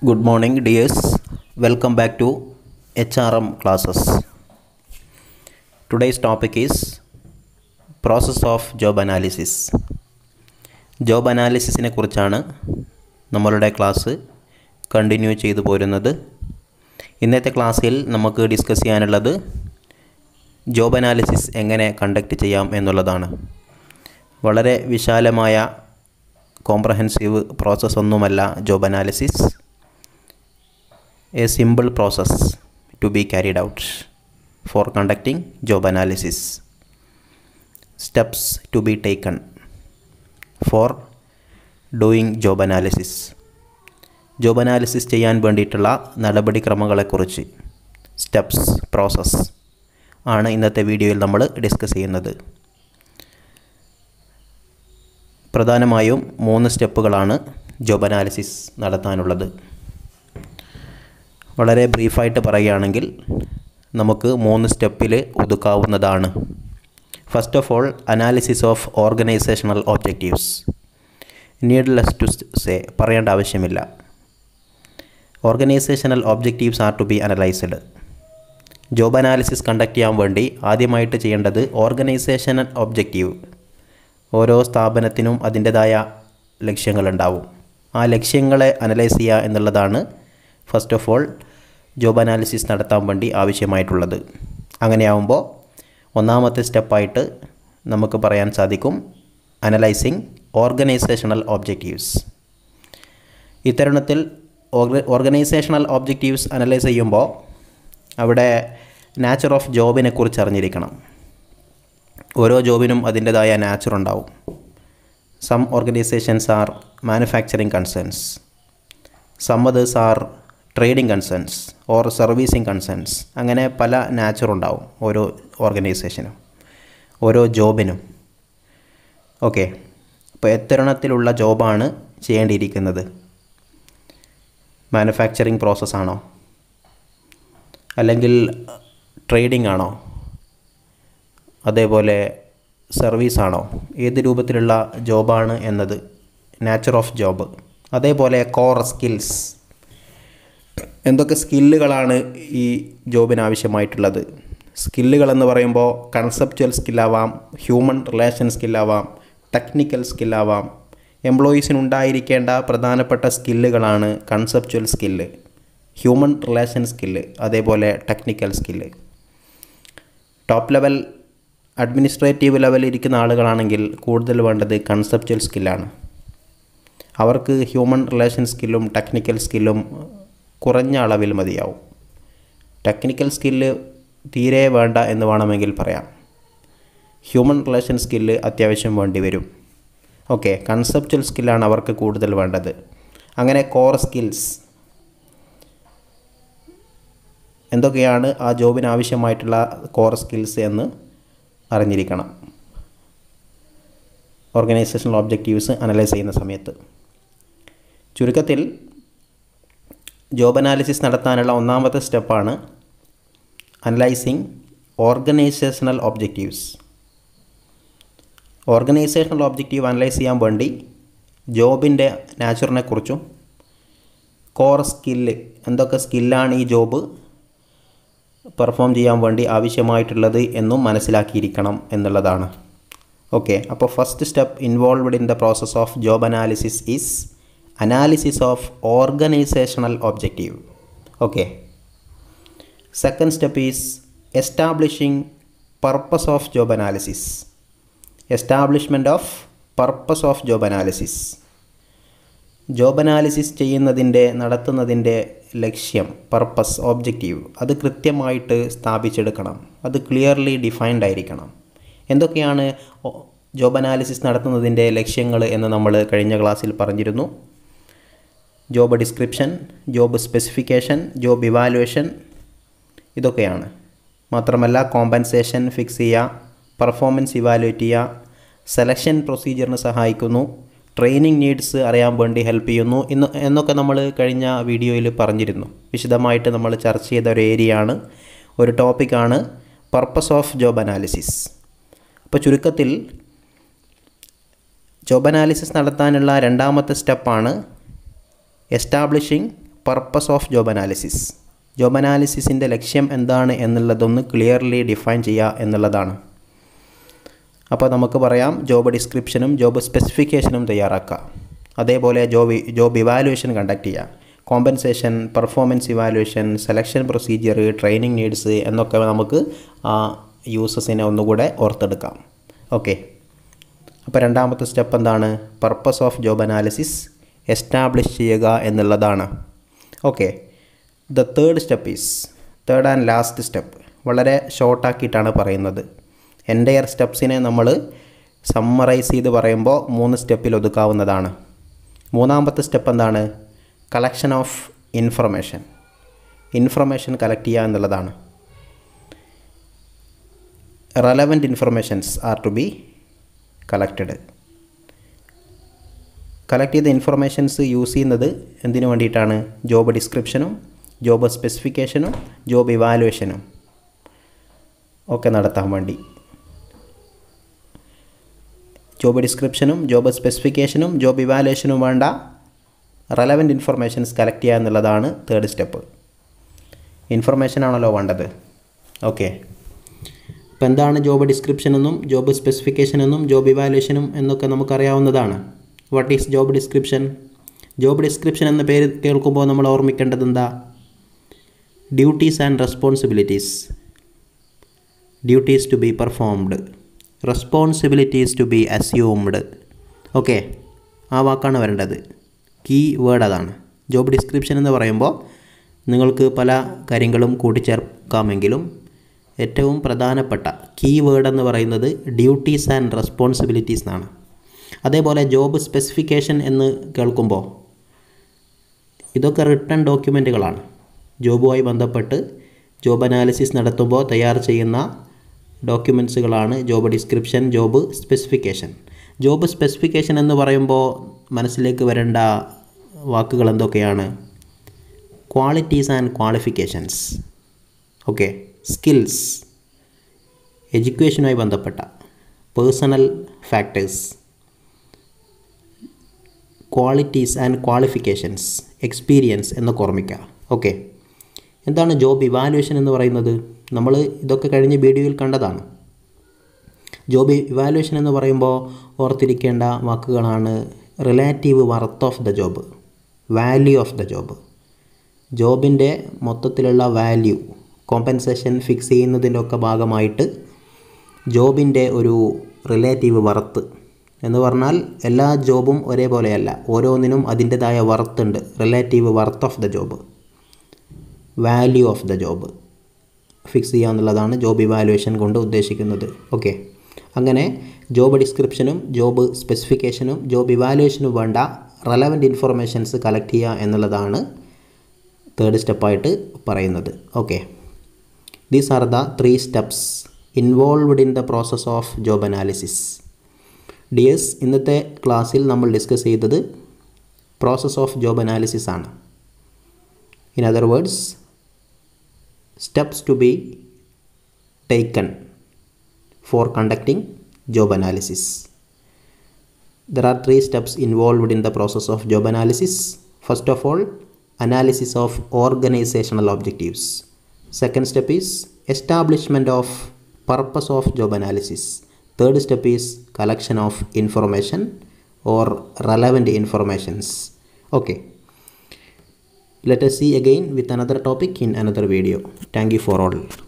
Good morning, dears. Welcome back to HRM classes. Today's topic is process of job analysis. Job അനാലിസിസിനെ കുറിച്ചാണ് നമ്മളുടെ class continue ചെയ്തു പോരുന്നത് ഇന്നത്തെ ക്ലാസ്സിൽ നമുക്ക് ഡിസ്കസ് ചെയ്യാനുള്ളത് ജോബ് അനാലിസിസ് എങ്ങനെ കണ്ടക്ട് ചെയ്യാം എന്നുള്ളതാണ് വളരെ വിശാലമായ കോംപ്രഹെൻസീവ് പ്രോസസ്സ് ഒന്നുമല്ല job analysis a simple process to be carried out for conducting job analysis. Steps to be taken for doing job analysis. Job analysis ചെയ്യാൻ വേണ്ടിയിട്ടുള്ള നടപടിക്രമങ്ങളെക്കുറിച്ച് സ്റ്റെപ്സ് പ്രോസസ്സ് ആണ് ഇന്നത്തെ വീഡിയോയിൽ നമ്മൾ ഡിസ്കസ് ചെയ്യുന്നത് പ്രധാനമായും മൂന്ന് സ്റ്റെപ്പുകളാണ് ജോബ് അനാലിസിസ് നടത്താനുള്ളത് വളരെ ബ്രീഫായിട്ട് പറയുകയാണെങ്കിൽ നമുക്ക് മൂന്ന് സ്റ്റെപ്പിൽ ഒതുക്കാവുന്നതാണ് first of all analysis of organisational objectives needless to say പറയേണ്ട ആവശ്യമില്ല organisational objectives are to be analysed job analysis conduct ചെയ്യാൻ വേണ്ടി ആദ്യമായിട്ട് ചെയ്യേണ്ടത് ഓർഗനൈസേഷണൽ ഒബ്ജക്റ്റീവ് ഓരോ സ്ഥാപനത്തിനും അതിൻ്റെതായ ലക്ഷ്യങ്ങളുണ്ടാവും ആ ലക്ഷ്യങ്ങളെ അനലൈസ് ചെയ്യുക എന്നുള്ളതാണ് first of all job analysis നടത്താൻ വേണ്ടി ആവശ്യമായിട്ടുള്ളത് അങ്ങനെയാവുമ്പോൾ ഒന്നാമത്തെ സ്റ്റെപ്പായിട്ട് നമുക്ക് പറയാൻ സാധിക്കും അനലൈസിങ് ഓർഗനൈസേഷണൽ ഒബ്ജക്റ്റീവ്സ് ഇത്തരുണത്തിൽ ഓർഗനൈസേഷണൽ ഒബ്ജക്റ്റീവ്സ് അനലൈസ് ചെയ്യുമ്പോൾ അവിടെ നാച്ചർ ഓഫ് ജോബിനെ കുറിച്ച് അറിഞ്ഞിരിക്കണം ഓരോ ജോബിനും അതിൻ്റെതായ നാച്ചർ ഉണ്ടാവും some organisations are manufacturing concerns some others are trading concerns or servicing concerns അങ്ങനെ പല നാച്ചർ ഉണ്ടാവും ഓരോ ഓർഗനൈസേഷനും ഓരോ ജോബിനും ഓക്കെ അപ്പോൾ എത്തരണത്തിലുള്ള ജോബാണ് ചെയ്യേണ്ടിയിരിക്കുന്നത് മാനുഫാക്ചറിങ് പ്രോസസ്സാണോ അല്ലെങ്കിൽ ട്രേഡിംഗ് ആണോ അതേപോലെ സർവീസാണോ ഏത് രൂപത്തിലുള്ള ജോബാണ് എന്നത് നാച്ചർ ഓഫ് ജോബ് അതേപോലെ കോർ സ്കിൽസ് എന്തൊക്കെ സ്കില്ലുകളാണ് ഈ ജോബിന് ആവശ്യമായിട്ടുള്ളത് സ്കില്ലുകൾ എന്ന് പറയുമ്പോൾ കൺസെപ്ച്വൽ സ്കില്ലാവാം ഹ്യൂമൻ റിലേഷൻ സ്കില്ലാവാം ടെക്നിക്കൽ സ്കില്ലാവാം എംപ്ലോയീസിനുണ്ടായിരിക്കേണ്ട പ്രധാനപ്പെട്ട സ്കില്ലുകളാണ് conceptual skill human relation skill അതേപോലെ technical skill top level administrative ലെവലിൽ ഇരിക്കുന്ന ആളുകളാണെങ്കിൽ കൂടുതൽ വേണ്ടത് കൺസെപ്ച്വൽ സ്കില്ലാണ് അവർക്ക് ഹ്യൂമൻ റിലേഷൻ സ്കില്ലും ടെക്നിക്കൽ സ്കില്ലും കുറഞ്ഞ അളവിൽ മതിയാവും ടെക്നിക്കൽ സ്കില്ല് തീരെ വേണ്ട എന്ന് വേണമെങ്കിൽ പറയാം ഹ്യൂമൻ റിലേഷൻ സ്കില്ല് അത്യാവശ്യം വേണ്ടി വരും ഓക്കെ കൺസെപ്ച്വൽ സ്കില്ലാണ് അവർക്ക് കൂടുതൽ വേണ്ടത് അങ്ങനെ കോർ സ്കിൽസ് എന്തൊക്കെയാണ് ആ ജോബിന് ആവശ്യമായിട്ടുള്ള കോർ സ്കിൽസ് എന്ന് അറിഞ്ഞിരിക്കണം ഓർഗനൈസേഷണൽ ഒബ്ജക്റ്റീവ്സ് അനലൈസ് ചെയ്യുന്ന സമയത്ത് ചുരുക്കത്തിൽ ജോബ് അനാലിസിസ് നടത്താനുള്ള ഒന്നാമത്തെ സ്റ്റെപ്പാണ് analysing organisational objectives organisational objective analyse ചെയ്യാൻ വേണ്ടി ജോബിൻ്റെ നാച്ചുറിനെ കുറിച്ചും കോർ സ്കില്ല് എന്തൊക്കെ സ്കില്ലാണ് ഈ ജോബ് പെർഫോം ചെയ്യാൻ വേണ്ടി ആവശ്യമായിട്ടുള്ളത് എന്നും മനസ്സിലാക്കിയിരിക്കണം എന്നുള്ളതാണ് ഓക്കെ അപ്പോൾ first step involved in the process of job analysis is analysis of organisational objective okay second step is establishing purpose of job analysis establishment of purpose of job analysis job analysis ചെയ്യുന്നതിൻ്റെ നടത്തുന്നതിൻ്റെ ലക്ഷ്യം purpose objective അത് കൃത്യമായിട്ട് സ്ഥാപിച്ചെടുക്കണം അത് clearly defined ആയിരിക്കണം എന്തൊക്കെയാണ് job analysis നടത്തുന്നതിൻ്റെ ലക്ഷ്യങ്ങൾ എന്ന് നമ്മൾ കഴിഞ്ഞ ക്ലാസ്സിൽ പറഞ്ഞിരുന്നു job description job specification job evaluation ഇതൊക്കെയാണ് മാത്രമല്ല കോമ്പൻസേഷൻ ഫിക്സ് ചെയ്യുക പെർഫോമൻസ് ഇവാലുവേറ്റ് ചെയ്യുക സെലക്ഷൻ പ്രൊസീജിയറിന് സഹായിക്കുന്നു ട്രെയിനിങ് നീഡ്സ് അറിയാൻ വേണ്ടി ഹെൽപ്പ് ചെയ്യുന്നു ഇന്ന് എന്നൊക്കെ നമ്മൾ കഴിഞ്ഞ വീഡിയോയിൽ പറഞ്ഞിരുന്നു വിശദമായിട്ട് നമ്മൾ ചർച്ച ചെയ്ത ഒരു ഏരിയയാണ് ഒരു ടോപ്പിക്കാണ് പർപ്പസ് ഓഫ് ജോബ് അനാലിസിസ് അപ്പോൾ ചുരുക്കത്തിൽ ജോബ് അനാലിസിസ് നടത്താനുള്ള രണ്ടാമത്തെ സ്റ്റെപ്പാണ് establishing purpose of job analysis job അനാലിസിസിൻ്റെ ലക്ഷ്യം എന്താണ് എന്നുള്ളതൊന്ന് ക്ലിയർലി ഡിഫൈൻ ചെയ്യുക എന്നുള്ളതാണ് അപ്പോൾ നമുക്ക് പറയാം ജോബ് ഡിസ്ക്രിപ്ഷനും ജോബ് സ്പെസിഫിക്കേഷനും തയ്യാറാക്കുക അതേപോലെ ജോബ് ജോബ് ഇവാലുവേഷൻ കണ്ടക്ട് ചെയ്യുക compensation performance evaluation selection procedure training needs എന്നൊക്കെ നമുക്ക് ആ യൂസസിനെ ഒന്നുകൂടെ ഓർത്തെടുക്കാം ഓക്കെ അപ്പോൾ രണ്ടാമത്തെ സ്റ്റെപ്പ് എന്താണ് purpose of job analysis establish ചെയ്യുക എന്നുള്ളതാണ് okay the third step is third and last step വളരെ ഷോർട്ടാക്കിയിട്ടാണ് പറയുന്നത് എൻ്റയർ സ്റ്റെപ്സിനെ നമ്മൾ സമ്മറൈസ് ചെയ്ത് പറയുമ്പോൾ മൂന്ന് സ്റ്റെപ്പിൽ ഒതുക്കാവുന്നതാണ് മൂന്നാമത്തെ സ്റ്റെപ്പ് എന്താണ് collection of information information collect ചെയ്യുക എന്നുള്ളതാണ് relevant informations are to be collected collect ചെയ്ത ഇൻഫർമേഷൻസ് യൂസ് ചെയ്യുന്നത് എന്തിനു വേണ്ടിയിട്ടാണ് ജോബ് ഡിസ്ക്രിപ്ഷനും ജോബ് സ്പെസിഫിക്കേഷനും ജോബ് ഇവാലുവേഷനും ഒക്കെ നടത്താൻ വേണ്ടി ജോബ് ഡിസ്ക്രിപ്ഷനും ജോബ് സ്പെസിഫിക്കേഷനും ജോബ് ഇവാലുവേഷനും വേണ്ട റെലവൻറ്റ് ഇൻഫർമേഷൻസ് കളക്ട് ചെയ്യുക എന്നുള്ളതാണ് തേർഡ് സ്റ്റെപ്പ് ഇൻഫർമേഷൻ ആണല്ലോ വേണ്ടത് ഓക്കെ അപ്പോൾ എന്താണ് ജോബ് ഡിസ്ക്രിപ്ഷൻ എന്നും ജോബ് സ്പെസിഫിക്കേഷൻ എന്നും ജോബ് ഇവാലുവേഷനും എന്നൊക്കെ നമുക്കറിയാവുന്നതാണ് what is job description job description എന്ന പേര് കേൾക്കുമ്പോൾ നമ്മൾ ഓർമ്മിക്കേണ്ടത് എന്താ duties and responsibilities duties to be performed responsibilities to be assumed okay ആ വാക്കാണ് വരേണ്ടത് കീ വേർഡ് അതാണ് ജോബ് ഡിസ്ക്രിപ്ഷൻ എന്ന് പറയുമ്പോൾ നിങ്ങൾക്ക് പല കാര്യങ്ങളും കൂട്ടിച്ചേർക്കാമെങ്കിലും ഏറ്റവും പ്രധാനപ്പെട്ട കീ വേർഡ് എന്ന് പറയുന്നത് ഡ്യൂട്ടീസ് ആൻഡ് റെസ്പോൺസിബിലിറ്റീസ് എന്നാണ് അതേപോലെ ജോബ് സ്പെസിഫിക്കേഷൻ എന്ന് കേൾക്കുമ്പോൾ ഇതൊക്കെ റിട്ടേൺ ഡോക്യുമെൻറ്റുകളാണ് ജോബുമായി ബന്ധപ്പെട്ട് ജോബ് അനാലിസിസ് നടത്തുമ്പോൾ തയ്യാർ ചെയ്യുന്ന ഡോക്യുമെൻറ്റ്സുകളാണ് job description job specification job specification എന്ന് പറയുമ്പോൾ മനസ്സിലേക്ക് വരേണ്ട വാക്കുകൾ എന്തൊക്കെയാണ് qualities and qualifications okay skills എഡ്യൂക്കേഷനുമായി ബന്ധപ്പെട്ട personal factors qualities and qualifications experience എന്നൊക്കെ ഓർമ്മിക്കുക ഓക്കെ എന്താണ് ജോബ് ഇവാലുവേഷൻ എന്ന് പറയുന്നത് നമ്മൾ ഇതൊക്കെ കഴിഞ്ഞ് വീഡിയോയിൽ കണ്ടതാണ് ജോബ് ഇവാലുവേഷൻ എന്ന് പറയുമ്പോൾ ഓർത്തിരിക്കേണ്ട വാക്കുകളാണ് relative worth of the job value of the job job മൊത്തത്തിലുള്ള വാല്യൂ കോമ്പൻസേഷൻ ഫിക്സ് ചെയ്യുന്നതിൻ്റെ ഒക്കെ ഭാഗമായിട്ട് ജോബിൻ്റെ ഒരു റിലേറ്റീവ് വർത്ത് എന്ന് പറഞ്ഞാൽ എല്ലാ ജോബും ഒരേപോലെയല്ല ഓരോന്നിനും അതിൻ്റെതായ വർത്തുണ്ട് relative worth of the job value of the job fix ചെയ്യുക എന്നുള്ളതാണ് ജോബ് ഇവാലുവേഷൻ കൊണ്ട് ഉദ്ദേശിക്കുന്നത് ഓക്കെ അങ്ങനെ ജോബ് ഡിസ്ക്രിപ്ഷനും ജോബ് സ്പെസിഫിക്കേഷനും ജോബ് ഇവാലുവേഷനും വേണ്ട റെലവൻറ്റ് ഇൻഫർമേഷൻസ് കളക്ട് ചെയ്യുക എന്നുള്ളതാണ് തേർഡ് സ്റ്റെപ്പായിട്ട് പറയുന്നത് okay these are the three steps involved in the process of job analysis dears ഇന്നത്തെ ക്ലാസ്സിൽ നമ്മൾ ഡിസ്കസ് ചെയ്തത് പ്രോസസ് ഓഫ് ജോബ് അനാലിസിസ് ആണ് in other words steps to be taken for conducting job analysis. There are three steps involved in the process of job analysis. First of all, analysis of organizational objectives. Second step is establishment of purpose of job analysis. Third step is collection of information or relevant informations. Okay. Let us see again with another topic in another video. Thank you for all.